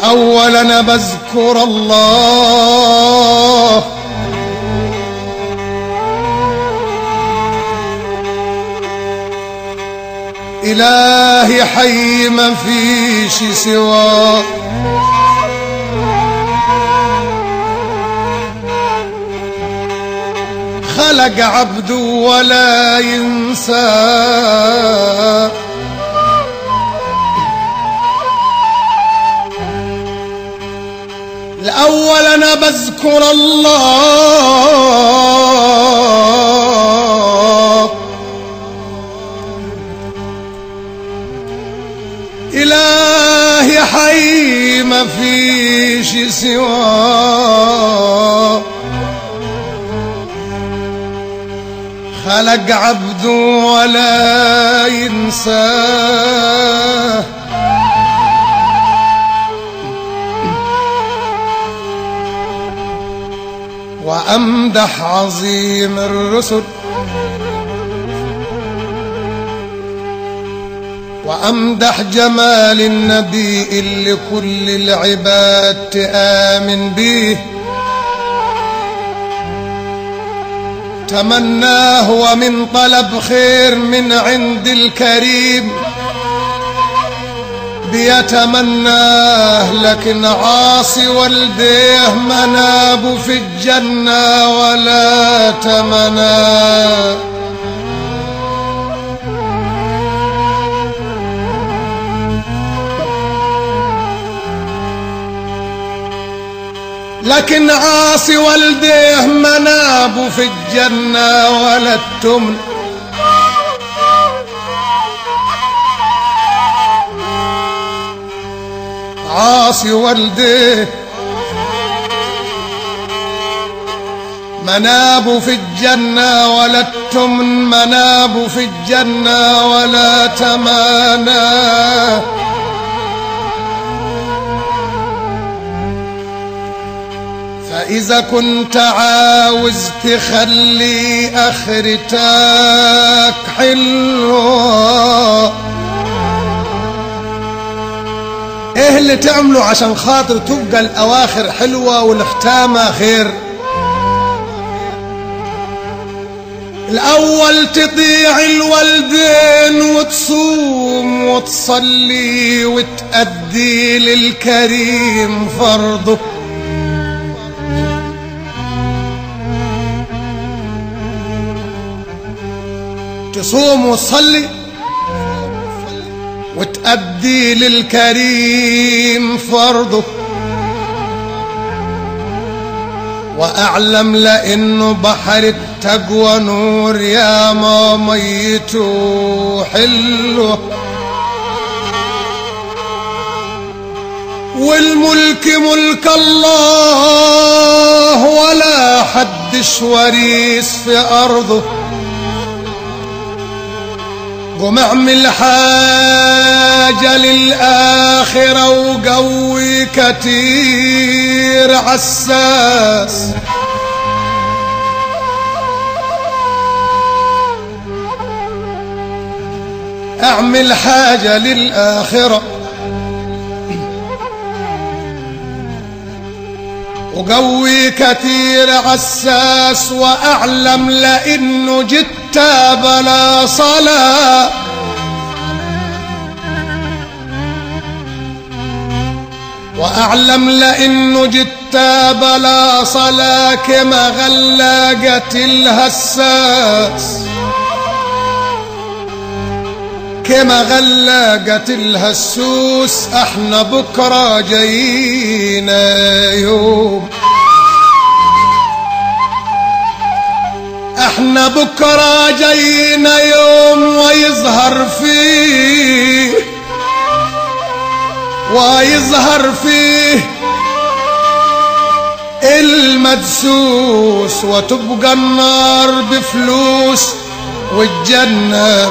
الأول أنا بذكر الله إلهي حي ما فيش سواه خلق عبده ولا ينسى الأول أنا بذكر الله إلهي حي ما فيش سواه خلق عبده ولا ينساه وأمدح عظيم الرسل وأمدح جمال النبي اللي كل العباد تآمن بيه تمناه ومن طلب خير من عند الكريم بيتمناه لكن عاصي والديه مناب في الجنة ولا تمناه لكن عاصي والديه مناب في الجنة ولا التمن عاصي والديه مناب في الجنة ولا التمن مناب في الجنة ولا تمانا فإذا كنت عاوز تخلي آخرتك حلوة ايه اللي تعمله عشان خاطر تبقى الأواخر حلوة والختامة خير الأول تطيع الوالدين وتصوم وتصلي وتأدي للكريم فرضه تصوم وتصلي وتأدي للكريم فرضه وأعلم لأنه بحر التقوى نور يا ما ميته حلوه والملك ملك الله ولا حدش وريث في أرضه قم اعمل حاجة للآخرة وقوي كتير عساس اعمل حاجة للآخرة وقوي كتير عساس وأعلم لأنه جت بلا صلاة وأعلم لأنه جت بلا صلاة كما غلقت الهساس كما غلقت الهسوس احنا بكرة جايينا يوم احنا بكرة جايينا يوم ويظهر فيه ويظهر فيه المدسوس وتبقى النار بفلوس والجنة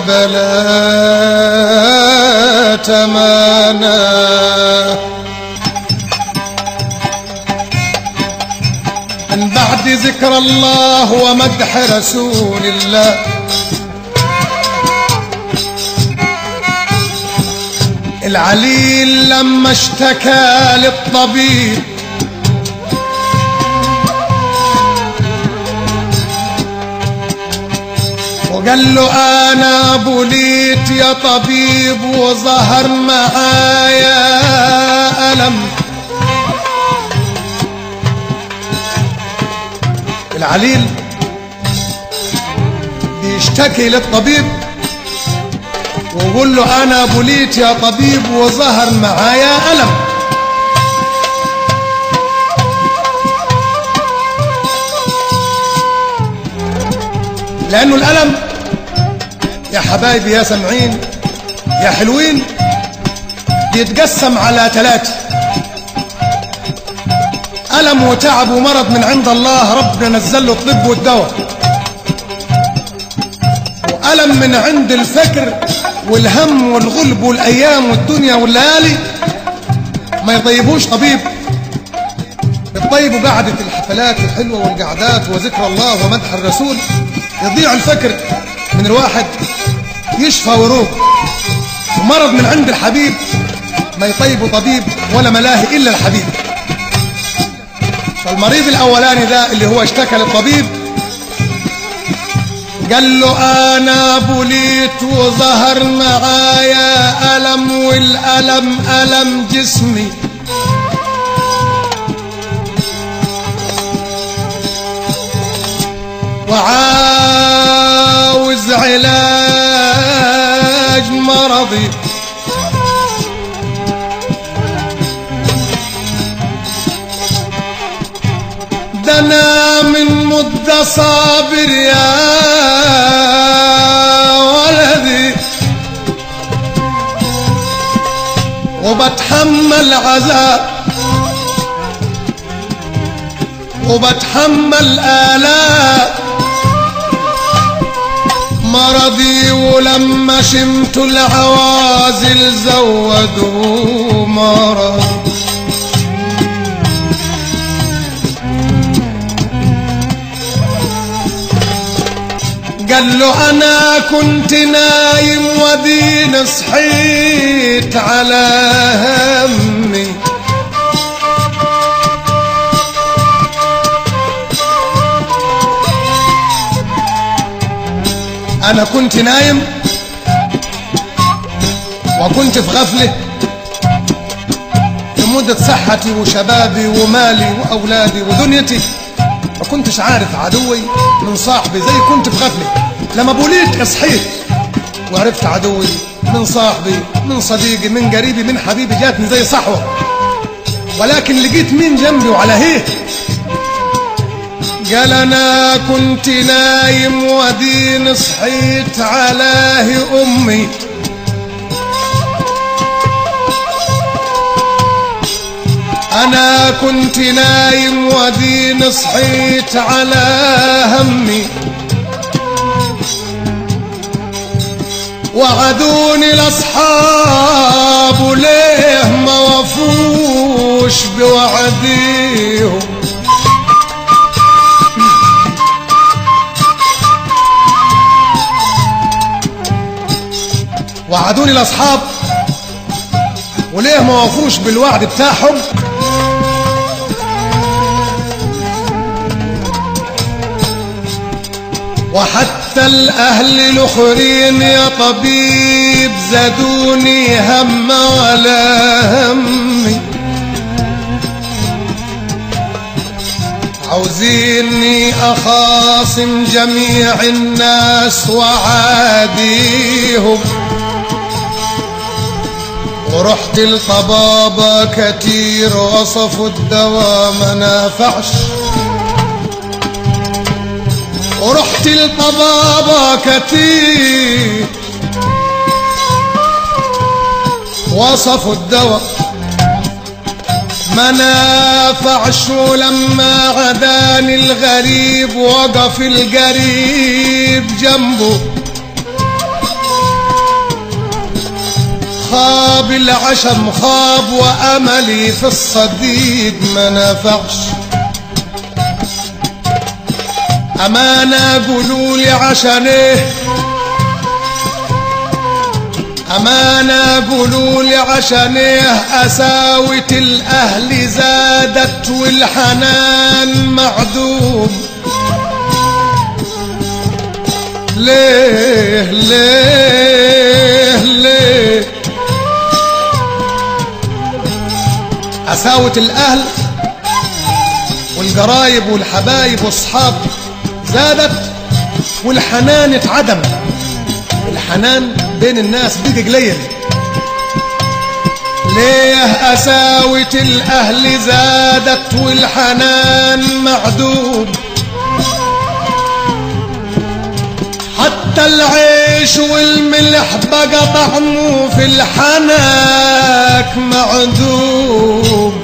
بلا تمانا من بعد ذكر الله ومدح رسول الله العليل لما اشتكى للطبيب وقال له انا بوليت يا طبيب وظهر معايا الم العليل بيشتكي للطبيب ويقول له انا بوليت يا طبيب وظهر معايا الم لانه الالم يا حبايبي يا سمعين يا حلوين بيتقسم على ثلاثة ألم وتعب ومرض من عند الله ربنا نزل له الطب والدواء وألم من عند الفكر والهم والغلب والأيام والدنيا والليالي ما يطيبوش طبيب الطيب قعدة الحفلات الحلوة والقعدات وذكر الله ومدح الرسول يضيع الفكر من الواحد يشفى ويروق ومرض من عند الحبيب ما يطيبه طبيب ولا ملاهي إلا الحبيب فالمريض الأولاني ده اللي هو اشتكى للطبيب قال له أنا بليت وظهر معايا ألم والألم ألم جسمي وعاوز علاج مرضي ده انا من مدة صابر يا ولدي وبتحمل عذاب وبتحمل آلام مرضي ولما شمت العوازل زودوا مرض قال له انا كنت نايم ودين صحيت على همي انا كنت نايم وكنت في غفله لمدة صحتي وشبابي ومالي واولادي ودنيتي ما كنتش عارف عدوي من صاحبي زي كنت في غفله لما بوليت صحيت وعرفت عدوي من صاحبي من صديقي من قريبي من حبيبي جاتني زي صحوه ولكن لقيت مين جنبي وعلى هيه قال انا كنت نايم ودين صحيت علاه امي انا كنت نايم ودين صحيت على همي وعدوني الاصحاب ليه ما وفوش بوعديهم وعدوني الاصحاب وليه ما وفوش بالوعد بتاعهم وحتى الاهل الاخرين يا طبيب زادوني هم ولا همي عاوزيني اخاصم جميع الناس وعاديهم ورحت الطبابة كتير وصفوا الدواء ما نافعش ورحت الطبابة كتير وصفوا الدواء ما نافعش ولما غداني الغريب وقف القريب جنبه خاب العشم خاب وأملي في الصديق ما نفعش أمانة قولوا لي عشان ايه أمانة قولوا لي عشان إيه أساوة الأهل زادت والحنان معدوم ليه ليه ليه قساوة الأهل والقرايب والحبايب والصحاب زادت والحنان اتعدم الحنان بين الناس بيجي قليل ليه قساوة الأهل زادت والحنان معدوم حتى العيش والملح بقى طعمه في الحناك معدوم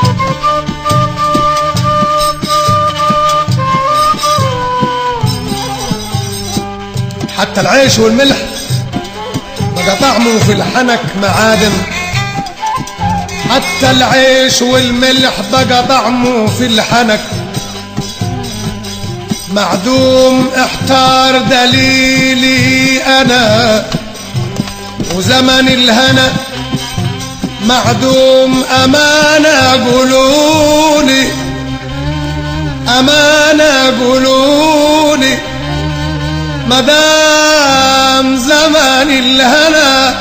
حتى العيش والملح بقى طعمه في الحنك معادن حتى العيش والملح بقى طعمه في الحنك معدوم احتار دليلي انا وزمن الهنا معدوم امانه قولولي امانه قولولي مدام زمن الهنا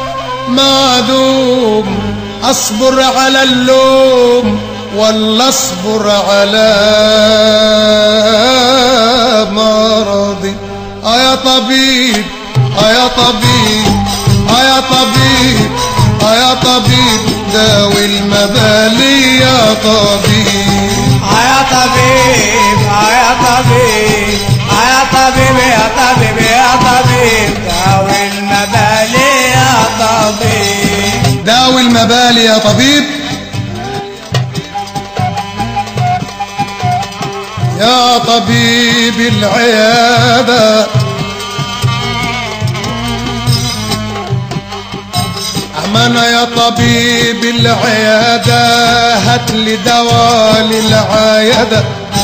معدوم اصبر على اللوم ولا اصبر على مرضي اه يا طبيب اه يا طبيب اه يا طبيب اه يا طبيب داوي المبالي يا طبيب يا طبيب يا طبيب يا طبيب يا طبيب يا طبيب داوي المبالي يا طبيب داوي المبالي يا طبيب يا طبيب العيادة أمانة يا طبيب العيادة هات لي دواء للعيادة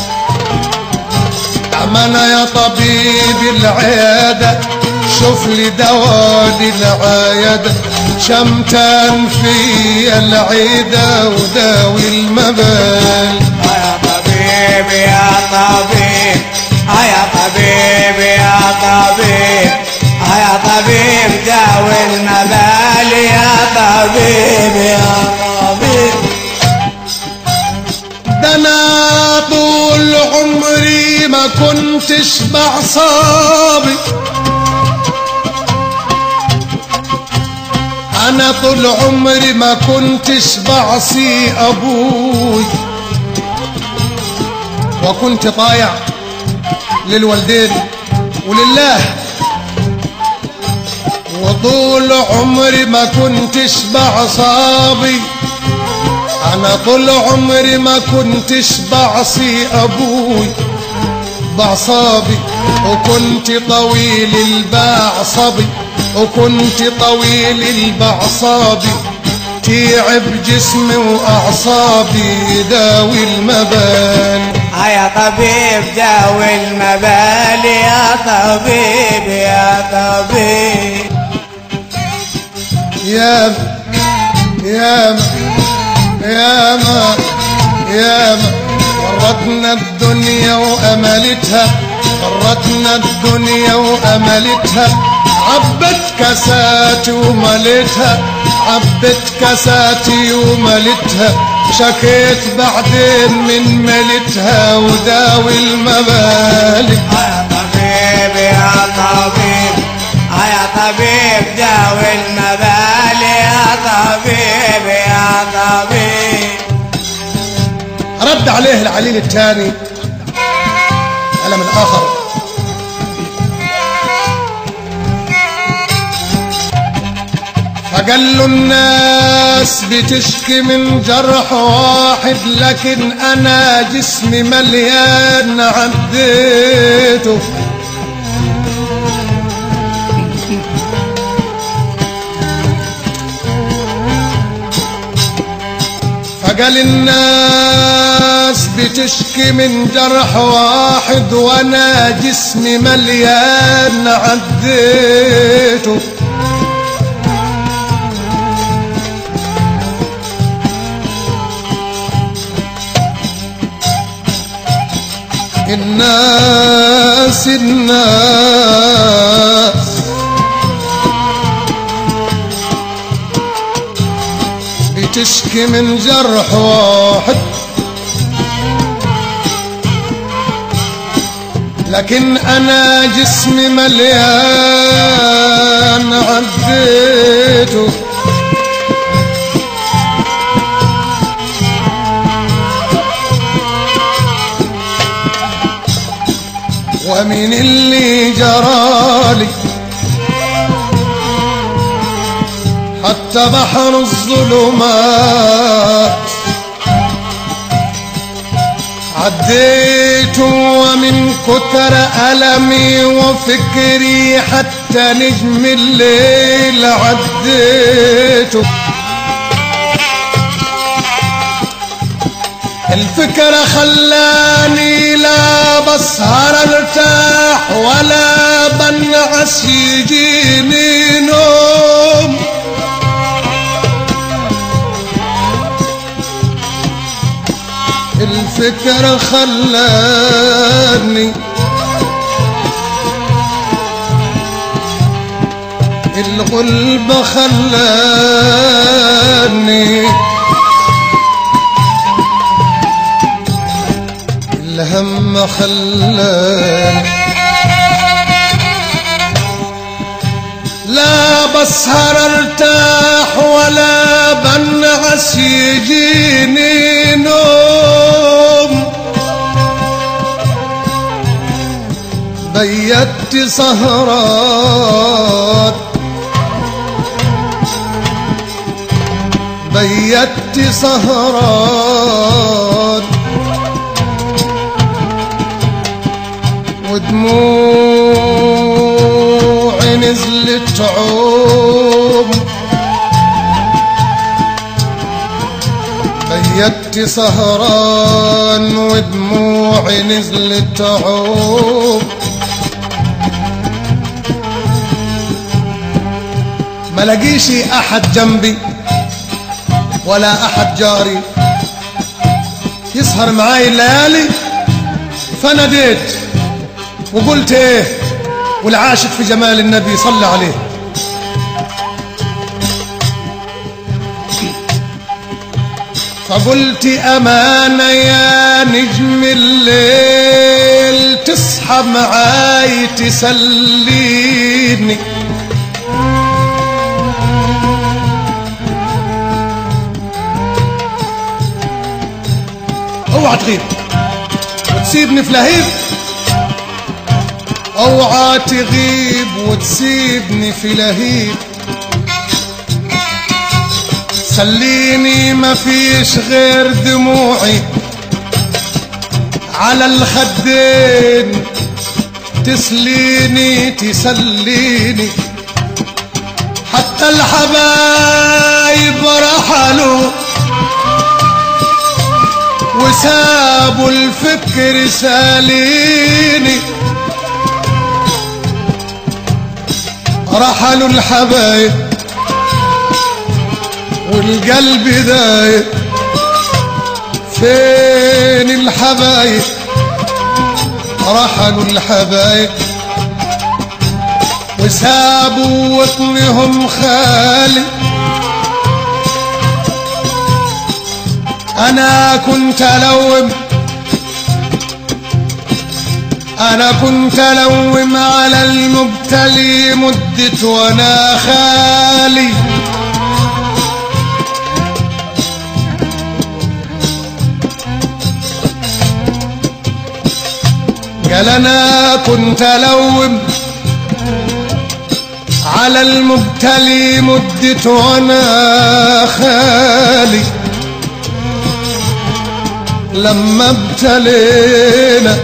أمانة يا طبيب العيادة شوف لي دواء للعيادة شمتان في العيدة وداوي المبال يا طبيب يا طبيب يا طبيب يا طبيب يا طبيب داوي المبالي يا طبيب يا طبيب ده انا طول عمري ما كنتش بعصابي انا طول عمري ما كنتش بعصي ابوي وكنت طايع للوالدين ولله وطول عمري ما كنتش بعصابي انا طول عمري ما كنتش بعصي ابوي بعصابي وكنت طويل البعصبي وكنت طويل البعصابي تعب جسمي واعصابي داوي المبال يا طبيب داوي المبالي يا طبيب يا طبيب يا يا يا ما يا ما غرتنا الدنيا واملتها غرتنا الدنيا واملتها عبت كاساتي وملتها عبت كاساتي وملتها شكيت بعدين من ملتها وداوي المبالي يا طبيب يا طبيب يا طبيب داوي المبالي يا طبيب يا طبيب رد عليه العليل الثاني علم الآخر فقال له الناس بتشكي من جرح واحد لكن أنا جسمي مليان عديته فقال الناس بتشكي من جرح واحد وانا جسمي مليان عديته الناس الناس بتشكي من جرح واحد لكن انا جسمي مليان عديته ومن اللي جرالي حتى بحر الظلمات عديت ومن كتر ألمي وفكري حتى نجم الليل عديته الفكرة خلاني لا بسهر ارتاح ولا بنعس يجيني نوم الفكرة خلاني الغلبة خلاني الهم خلاني لا بسهر ارتاح ولا بنعس يجيني نوم بيت سهرات بيت سهرات ودموعي نزلت عوم بيت سهران ودموعي نزلت عوم ما لقيش احد جنبي ولا احد جاري يسهر معاي الليالي فناديت وقلت ايه والعاشق في جمال النبي صلى عليه فقلت أمانة يا نجم الليل تصحى معاي تسليني اوعى تغيب وتسيبني في لهيب اوعى تغيب وتسيبني في لهيب سليني ما فيش غير دموعي على الخدين تسليني تسليني حتى الحبايب رحلوا وسابوا الفكر ساليني رحلوا الحبايب والقلب دايب فين الحبايب رحلوا الحبايب وسابوا وطنهم خالي انا كنت الوم انا كنت الوم على المبتلي مدة وانا خالي قال انا كنت الوم على المبتلي مدة وانا خالي لما ابتلينا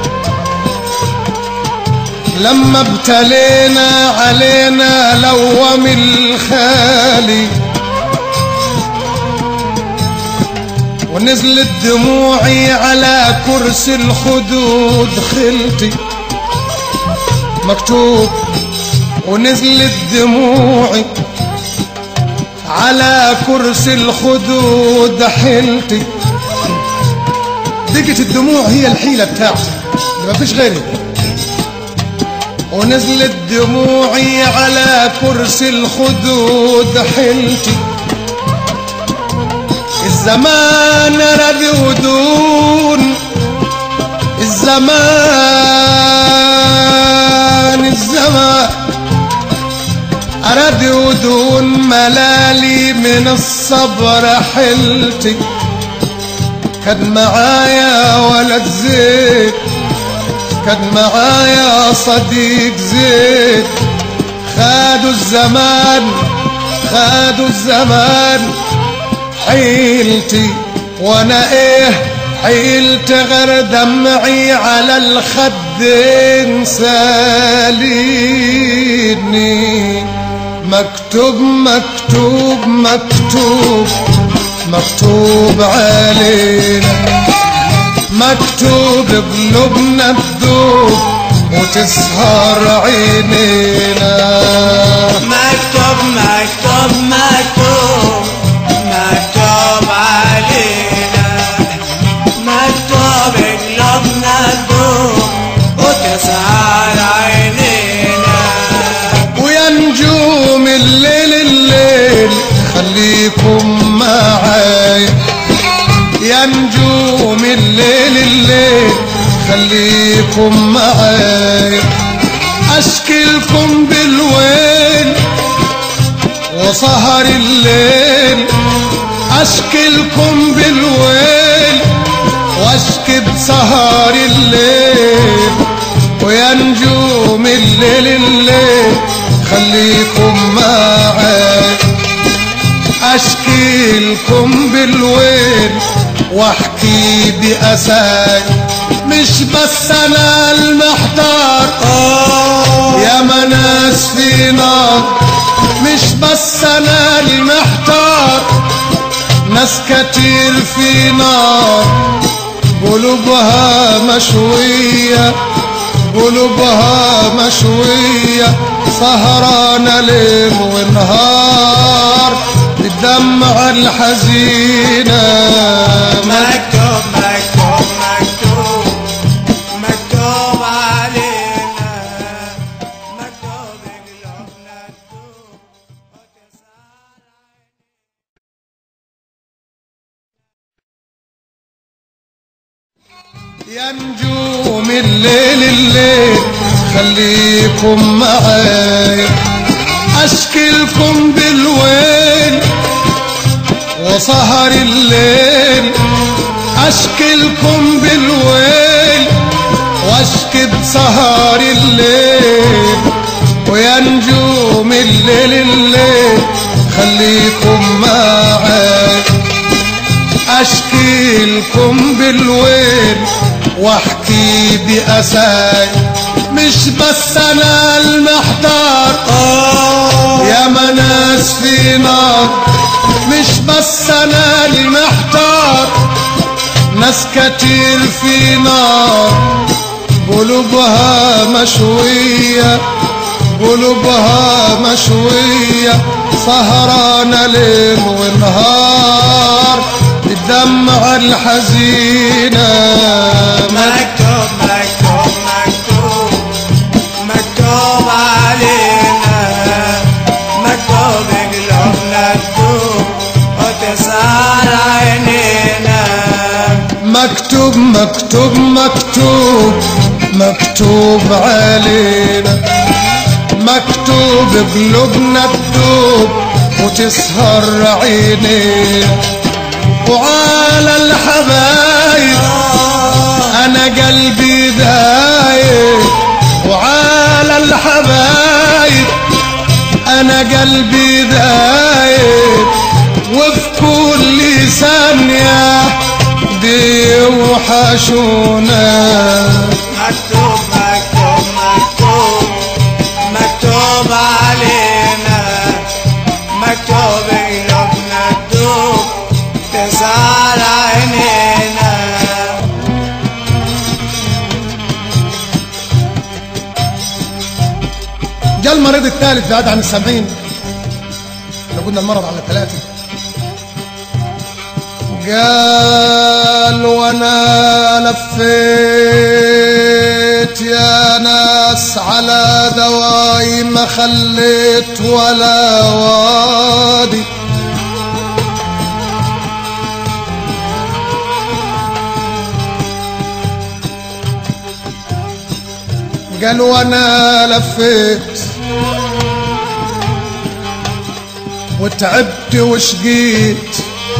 لما ابتلينا علينا لوم الخالي ونزلت دموعي على كرسي الخدود خلتي مكتوب ونزلت دموعي على كرسي الخدود حلتي دقة الدموع هي الحيلة بتاعتي اللي مفيش غيري ونزلت دموعي على كرسي الخدود حيلتي الزمان رد ودون الزمان الزمان أرد ودون ملالي من الصبر حلتي كان معايا ولد زيت كان معايا صديق زيت خادوا الزمان خادوا الزمان حيلتي وانا ايه حيلت غير دمعي على الخدين ساليني مكتوب مكتوب مكتوب مكتوب علينا مكتوب قلوبنا تذوب وتسهر عينينا مكتوب مكتوب مكتوب مكتوب علينا مكتوب قلوبنا تدوب وتسهر عينينا ويا نجوم الليل الليل خليكم معايا يا نجوم الليل الليل خليكم معايا اشكلكم بالويل وسهر الليل اشكلكم بالويل واشكي بسهر الليل ويا نجوم الليل الليل خليكم معايا اشكي لكم بالويل واحكي بأساي مش بس انا المحتار يا مناس في نار مش بس انا المحتار ناس كتير في نار قلوبها مشوية قلوبها مشوية سهرانة ليل ونهار بالدمع الحزينة مكتوب مكتوب مكتوب مكتوب علينا مكتوب قلوبنا تدوب وتسهر يا نجوم الليل الليل خليكم معايا اشكلكم بالويل وسهر الليل اشكلكم بالويل واشكي بسهر الليل ويا نجوم الليل الليل خليكم معايا اشكي لكم بالويل واحكي بأساي مش بس انا المحتار يا مناس في نار مش بس انا المحتار ناس كتير في نار قلوبها مشوية قلوبها مشوية سهرانة ليل ونهار بالدمع الحزينة مكتوب مكتوب مكتوب مكتوب علينا مكتوب قلوبنا تدوب وتسهر عينينا مكتوب مكتوب مكتوب مكتوب علينا مكتوب قلوبنا تدوب وتسهر عينينا وعلى الحبايب انا قلبي دايب وعلى الحبايب انا قلبي دايب وفي كل ثانية بيوحشونا مكتوب مكتوب مكتوب مكتوب علينا مكتوب قلوبنا تدوب تسهر عينينا جاء المريض الثالث بعد عن السبعين احنا قلنا المرض على ثلاثة قال وانا لفيت يا ناس على دواي ما خليت ولا وادي قال وانا لفيت وتعبت وشقيت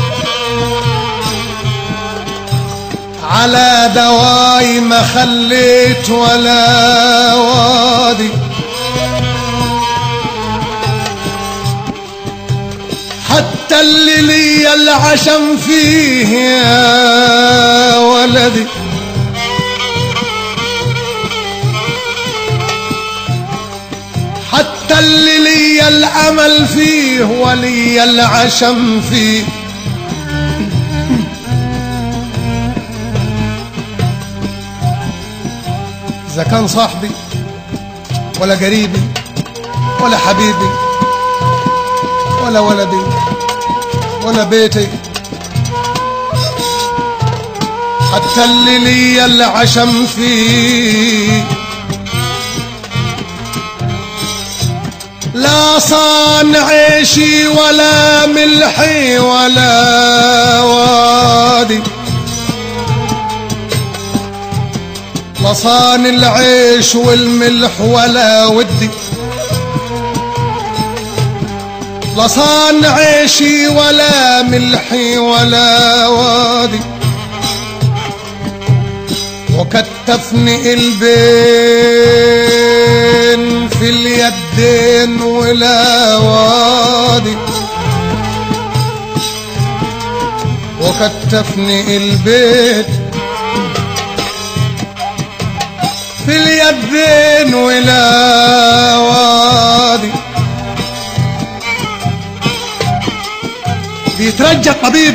على دواي ما خليت ولا وادي حتى اللي لي العشم فيه يا ولدي حتى اللي لي الأمل فيه ولي العشم فيه إذا كان صاحبي ولا قريبي ولا حبيبي ولا ولدي ولا بيتي حتى اللي لي العشم فيه لا صان عيشي ولا ملحي ولا وادي لا صان العيش والملح ولا ودي لا صان عيشي ولا ملحي ولا وادي وكتفني البين في اليدين ولا وادي وكتفني البيت في اليدين ولا وادي بيترجى الطبيب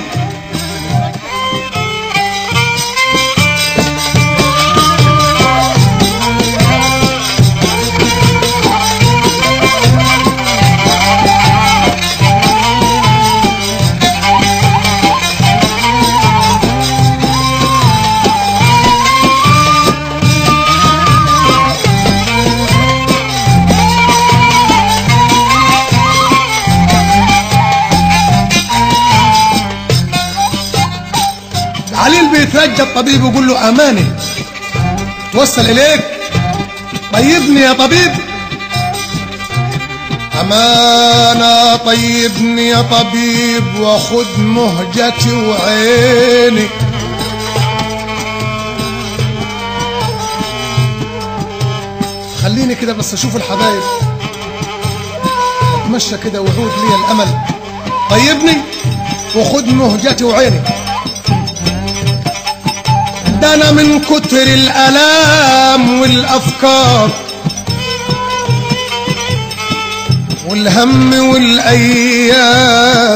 عليل بيترجى الطبيب ويقول له اماني توصل اليك طيبني يا طبيب امانه طيبني يا طبيب وخد مهجتي وعيني خليني كده بس اشوف الحبايب اتمشى كده وعود لي الامل طيبني وخد مهجتي وعيني ده انا من كتر الالام والافكار والهم والايام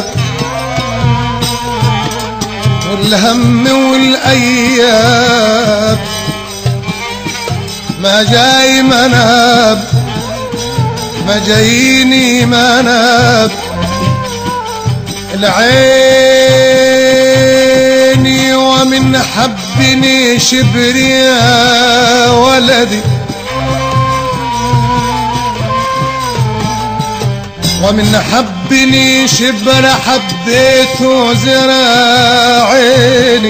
والهم والايام ما جاي مناب ما جايني مناب العيني ومن حبني شبري يا ولدي ومن حبني شبر حبيته زراعيني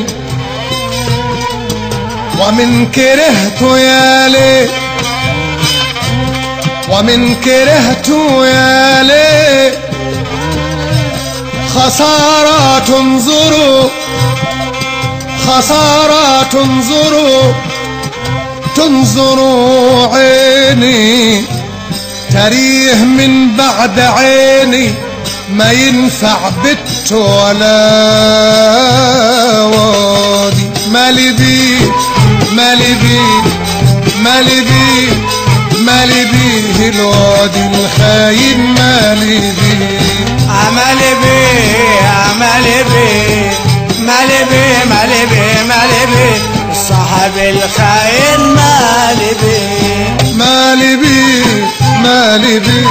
ومن كرهته يا ليه ومن كرهته يا ليه خسارة تنظروا خسارة تنظروا تنظروا عيني تريه من بعد عيني ما ينفع بت ولا وادي مالي بيه مالي بيه مالي بيه مالي بيه الوادي الخاين مالي بيه عملي بيه عملي بيه مالي بيه مالي بيه مالي بيه الصاحب الخاين مالي بيه مالي بيه مالي بيه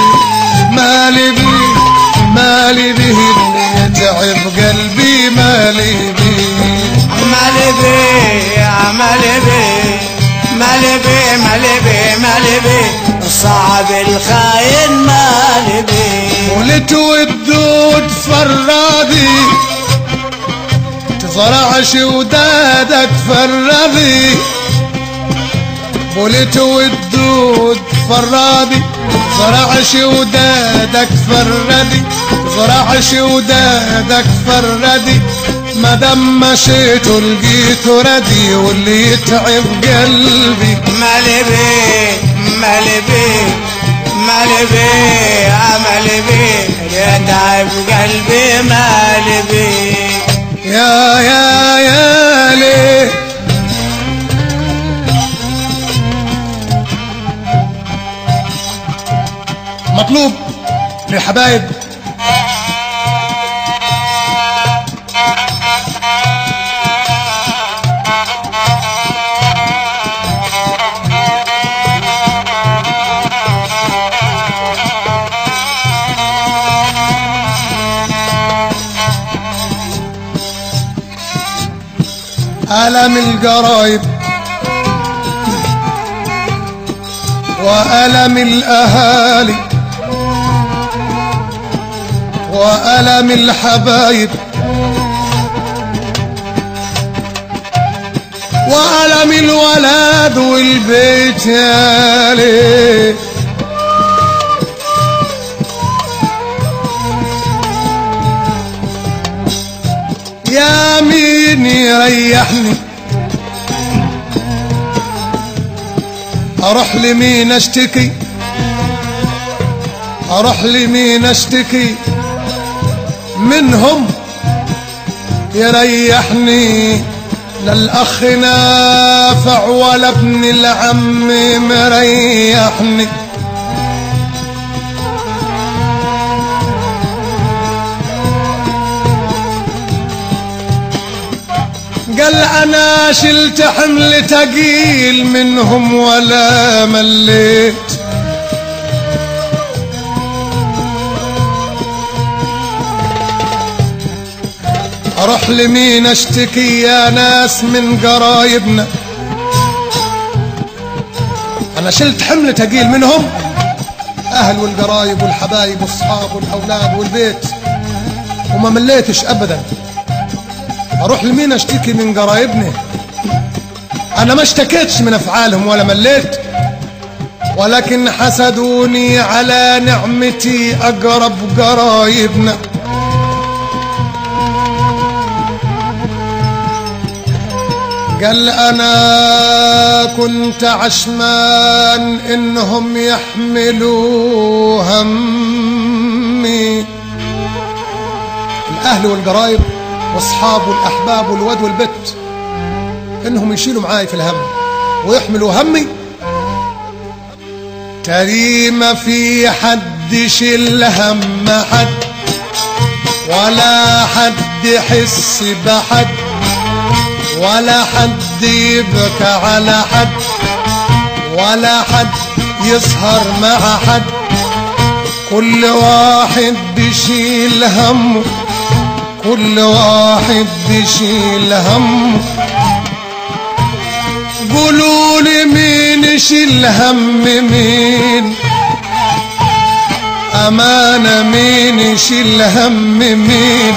مالي بيه مالي بيه اللي يتعب قلبي مالي بيه مالي بيه مالي بيه مالي بيه مالي بيه الصعب الخاين مالي بيه ولت والدود فرادي تزرعش ودادك فرادي ولت والدود فرادي زرعش ودادك فردي زرعش ودادك فردي ما دام مشيت لقيت ردي واللي يتعب قلبي مالي بيه مالي بيه مالي بيه يا مالي بيه يتعب قلبي مالي بيه يا يا يا ليه مطلوب للحبايب ألم القرايب وألم الأهالي وألم الحبايب وألم الولد والبيت يا ليه يا مين يريحني اروح لمين اشتكي اروح لمين اشتكي منهم يريحني لا الاخ نافع ولا ابن العم مريحني قال انا شلت حمل تقيل منهم ولا مليت اروح لمين اشتكي يا ناس من قرايبنا انا شلت حمل تقيل منهم اهل والقرايب والحبايب والصحاب والاولاد والبيت وما مليتش ابدا اروح لمين اشتكي من قرايبنا انا ما اشتكيتش من افعالهم ولا مليت ولكن حسدوني على نعمتي اقرب قرايبنا قال انا كنت عشمان انهم يحملوا همي الاهل والقرايب واصحاب والاحباب والود والبت انهم يشيلوا معاي في الهم ويحملوا همي تري ما في حد يشيل هم حد ولا حد يحس بحد ولا حد يبكى على حد ولا حد يسهر مع حد كل واحد بيشيل همه كل واحد بيشيل همه قولوا لي مين يشيل هم مين أمانة مين يشيل هم مين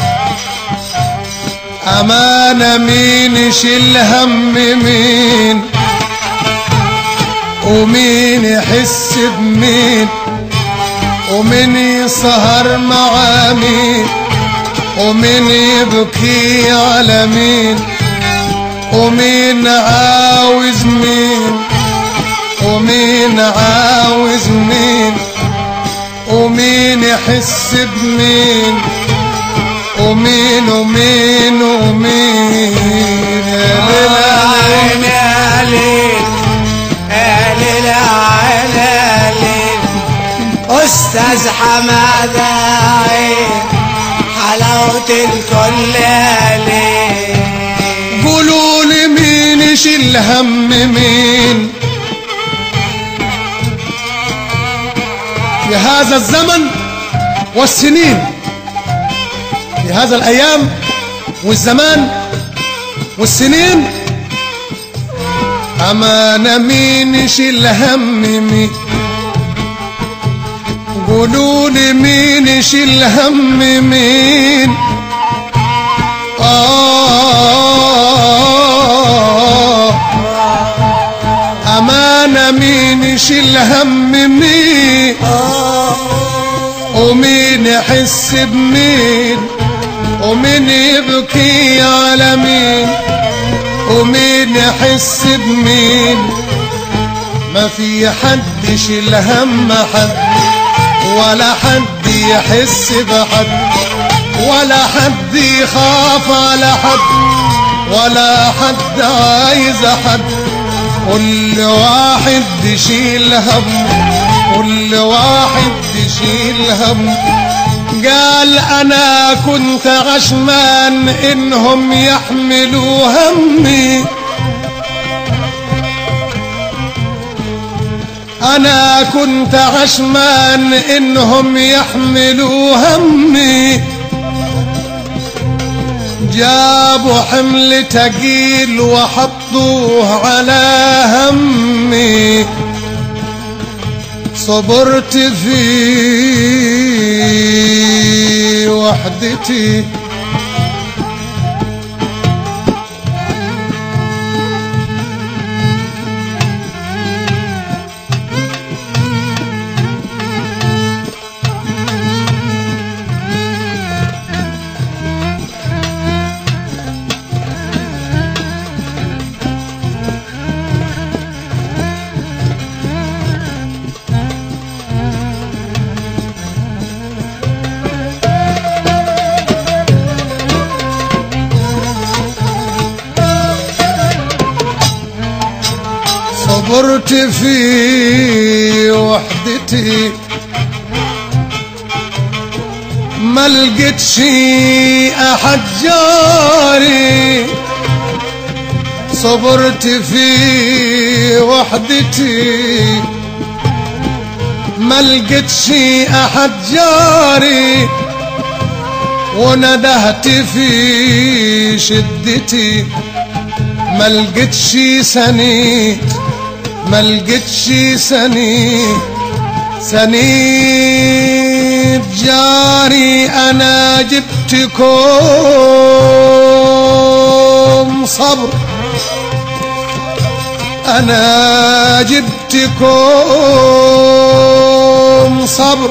أمانة مين يشيل هم مين ومين يحس بمين ومين يسهر مع مين ومين يبكي على مين ومين عاوز مين ومين عاوز مين ومين يحس بمين ومين ومين ومين يا عين يا ليل يا ليل عين يا ليل أستاذ حمادة عين حلاوة الكل يا ليل قولوا لي مين يشيل هم مين في هذا الزمن والسنين في هذا الايام والزمان والسنين أمانة مين يشيل هم مين قولوا لي مين يشيل هم مين آه أمانة مين يشيل هم مين ومين يحس بمين ومين يبكي على مين ومين يحس بمين ما في حد يشيل هم حد ولا حد يحس بحد ولا حد يخاف على حد ولا حد عايز حد كل واحد يشيل هم كل واحد يشيل هم قال انا كنت عشمان انهم يحملوا همي انا كنت عشمان انهم يحملوا همي جابوا حمل تقيل وحطوه على همي صبرت في وحدتي صبرت في وحدتي ما لقيت شي احد جاري صبرت في وحدتي ما لقيت شي احد جاري وندهت في شدتي ما لقيتش سنيد ما لقيتش سنيد سنيد جاري انا جبتكم صبر انا جبتكم صبر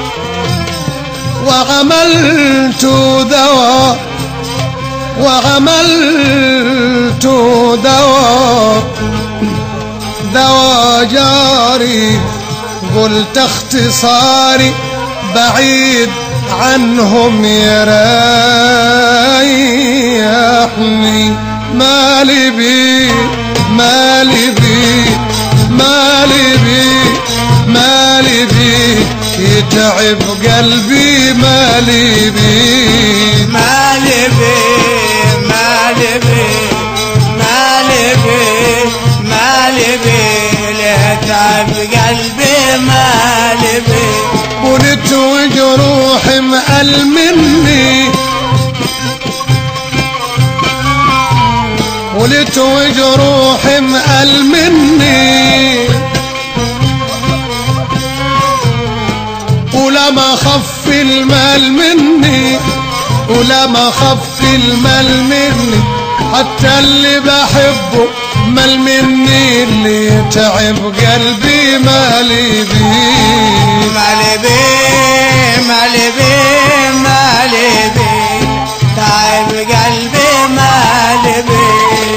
وعملت دواء وعملت دواء دواء جاري قلت اختصاري بعيد عنهم يريحني مالي بي مالي بي مالي بي مالي بي يتعب قلبي مالي بي مالي بي مالي بي مالي بي مالي بي ليه تعب قلبي مالي بي ولدت وجروحي مقل مني ولدت وجروحي مقل مني ولما خف المال مني ولما خف المال مني حتى اللي بحبه مال مني اللي تعب قلبي مالي بيه مالي بي مالي بي مالي بي تعب قلبي مالي بي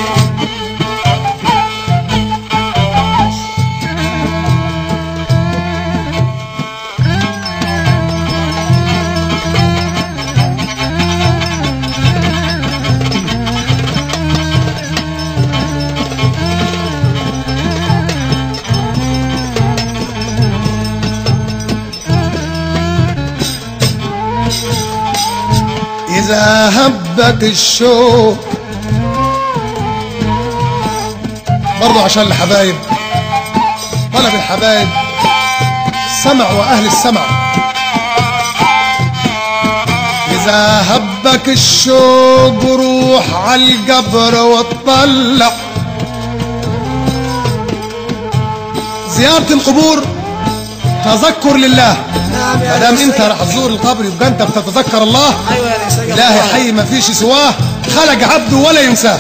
إذا هبك الشوق برضو عشان الحبايب طلب الحبايب سمع وأهل السمع إذا هبك الشوق روح عالقبر واطلع زيارة القبور تذكر لله نعم يا ما دام ناس انت راح تزور القبر يبقى انت بتتذكر الله ايوه يا ناس إلهي حي ما فيش سواه خلق عبده ولا ينساه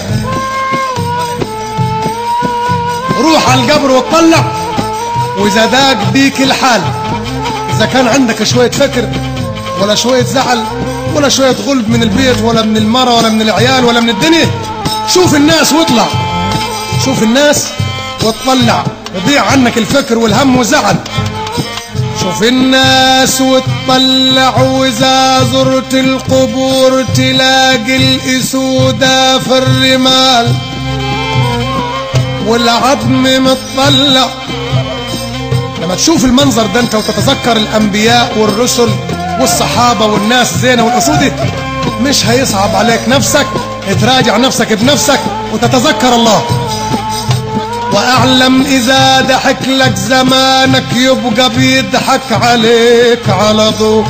روح على القبر واتطلع وإذا ضاق بيك الحال إذا كان عندك شوية فكر ولا شوية زعل ولا شوية غلب من البيت ولا من المرة ولا من العيال ولا من الدنيا شوف الناس واطلع شوف الناس واطلع يضيع عنك الفكر والهم والزعل شوف الناس وتطلع واذا زرت القبور تلاقي الاسودة في الرمال والعظم متطلع لما تشوف المنظر ده انت وتتذكر الانبياء والرسل والصحابة والناس زينة والاسودة مش هيصعب عليك نفسك تراجع نفسك بنفسك وتتذكر الله واعلم اذا ضحك لك زمانك يبقى بيضحك عليك على ضوء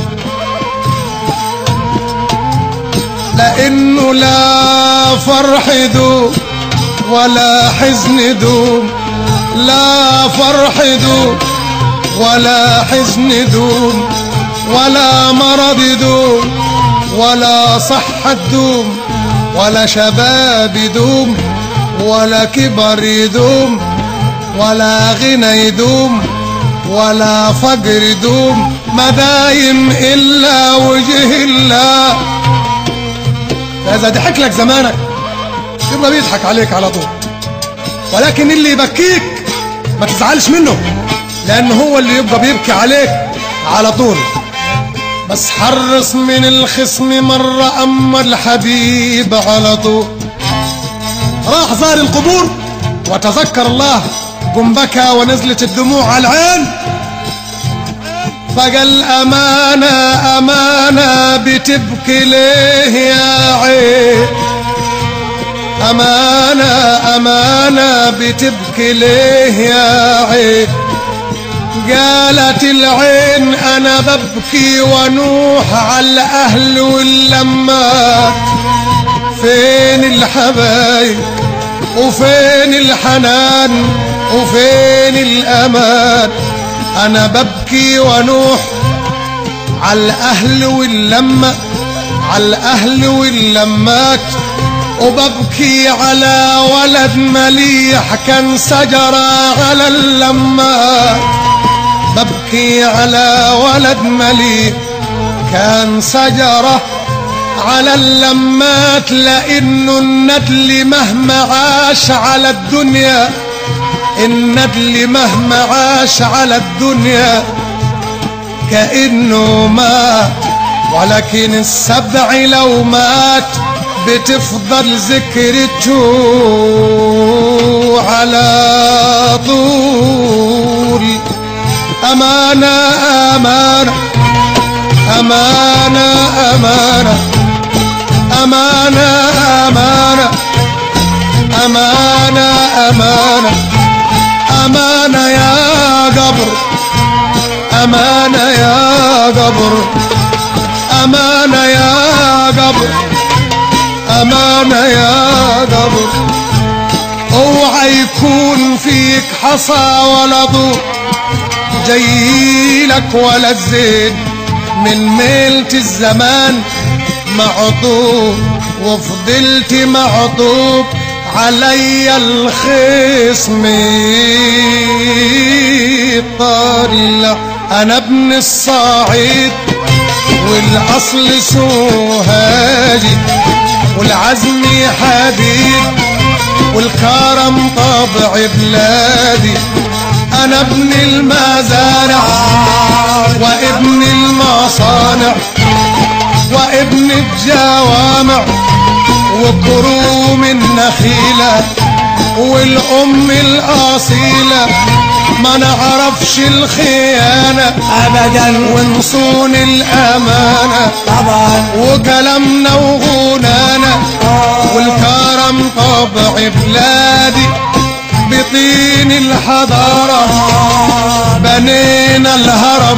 لانه لا فرح يدوم ولا حزن يدوم لا فرح يدوم ولا حزن يدوم ولا مرض يدوم ولا صحة تدوم ولا شباب يدوم ولا كبر يدوم ولا غنى يدوم ولا فقر يدوم ما دايم إلا وجه الله فإذا ضحك لك زمانك يبقى بيضحك عليك على طول ولكن اللي يبكيك ما تزعلش منه لأن هو اللي يبقى بيبكي عليك على طول بس حرص من الخصم مرة أما الحبيب على طول راح زار القبور وتذكر الله قم بكى ونزلت الدموع على العين فقال أمانة أمانة بتبكي ليه يا عين أمانة أمانة بتبكي ليه يا عين قالت العين أنا ببكي ونوح على الأهل واللمات فين الحبايب وفين الحنان وفين الأمان أنا ببكي ونوح على الأهل واللمة على الأهل واللمات وببكي على ولد مليح كان سجرة على اللمات ببكي على ولد مليح كان سجرة على اللمات لأنه الندل مهما عاش على الدنيا الندل مهما عاش على الدنيا كأنه مات ولكن السبع لو مات بتفضل ذكرته على طول أمانة أمانة أمانة أمانة أمانة أمانة أمانة أمانة أمانة يا قبر أمانة يا قبر أمانة يا قبر أمانة يا قبر اوعى يكون فيك حصى ولا ضوء جايلك ولا الزين من ميلة الزمان معطوب وفضلت معطوب علي الخصم طلع انا ابن الصعيد والاصل سوهاجي والعزم حديد والكرم طبع بلادي انا ابن المزارع وابن المصانع وابن الجوامع وكروم النخيلة والأم الأصيلة ما نعرفش الخيانة ابدا ونصون الأمانة طبعا وكلامنا وغنانا والكرم طبع بلادي بطين الحضارة بنينا الهرم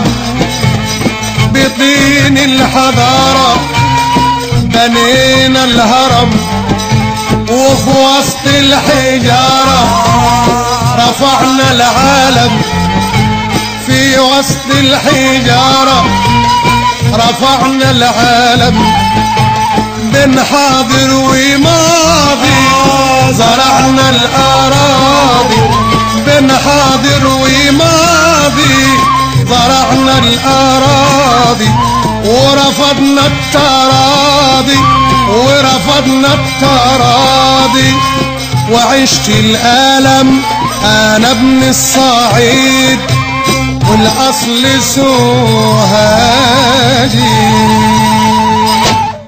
بطين الحضارة بنينا الهرم وفي وسط الحجارة رفعنا العالم في وسط الحجارة رفعنا العالم بين حاضر وماضي زرعنا الأراضي بين حاضر وماضي زرعنا الأراضي ورفضنا التراضي ورفضنا التراضي وعشت الألم أنا ابن الصعيد والأصل سوهاجي